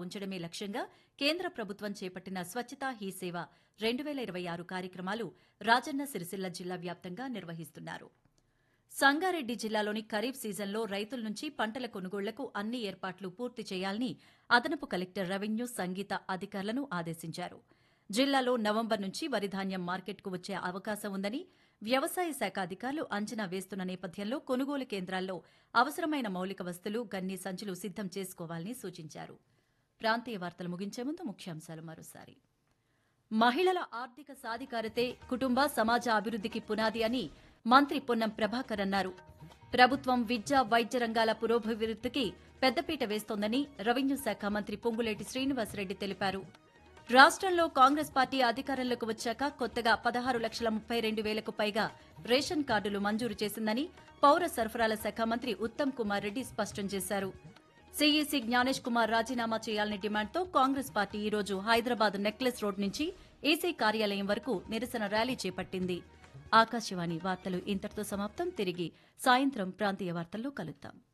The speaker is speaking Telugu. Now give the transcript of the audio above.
ఉంచడమే లక్ష్యంగా కేంద్ర ప్రభుత్వం చేపట్టిన స్వచ్ఛతా హీ సేవ రెండు వేల ఇరవై ఆరు కార్యక్రమాలు రాజన్న సిరిసిల్ల జిల్లా వ్యాప్తంగా నిర్వహిస్తున్నారు సంగారెడ్డి జిల్లాలోని ఖరీఫ్ సీజన్లో రైతుల నుంచి పంటల కొనుగోళ్లకు అన్ని ఏర్పాట్లు పూర్తి చేయాలని అదనపు కలెక్టర్ రెవెన్యూ సంగీత అధికారులను ఆదేశించారు జిల్లాలో నవంబర్ నుంచి వరి ధాన్యం మార్కెట్కు వచ్చే అవకాశం ఉందని వ్యవసాయ శాఖ అధికారులు అంచనా వేస్తున్న నేపథ్యంలో కొనుగోలు కేంద్రాల్లో అవసరమైన మౌలిక వస్తువులు గన్ని సంచులు సిద్దం చేసుకోవాలని సూచించారు ప్రాంతీయ వార్తలు ముగించే ముందు ముఖ్యాంశాలు మరోసారి మహిళల ఆర్థిక సాధికారతే కుటుంబ సమాజ అభివృద్ధికి పునాది అని మంత్రి పొన్నం ప్రభాకర్ అన్నారు ప్రభుత్వం విద్య వైద్య రంగాల పురోభివృద్ధికి పెద్దపీట వేస్తోందని రెవెన్యూ శాఖ మంత్రి పొంగులేటి శ్రీనివాసరెడ్డి తెలిపారు రాష్ట్రంలో కాంగ్రెస్ పార్టీ అధికారంలోకి వచ్చాక కొత్తగా పదహారు లక్షల ముప్పై రెండు వేలకు పైగా రేషన్ కార్డులు మంజూరు చేసిందని పౌర సరఫరాల శాఖ మంత్రి ఉత్తమ్ కుమార్ రెడ్డి స్పష్టం చేశారు సీఈసీ జ్ఞానేష్ కుమార్ రాజీనామా చేయాలని డిమాండ్తో కాంగ్రెస్ పార్టీ ఈ రోజు హైదరాబాద్ నెక్లెస్ రోడ్ నుంచి ఈసీ కార్యాలయం వరకు నిరసన ర్యాలీ చేపట్టింది ఆకాశవాణి వార్తలు ఇంతటితో సమాప్తం తిరిగి సాయంత్రం ప్రాంతీయ వార్తల్లో కలుద్దాం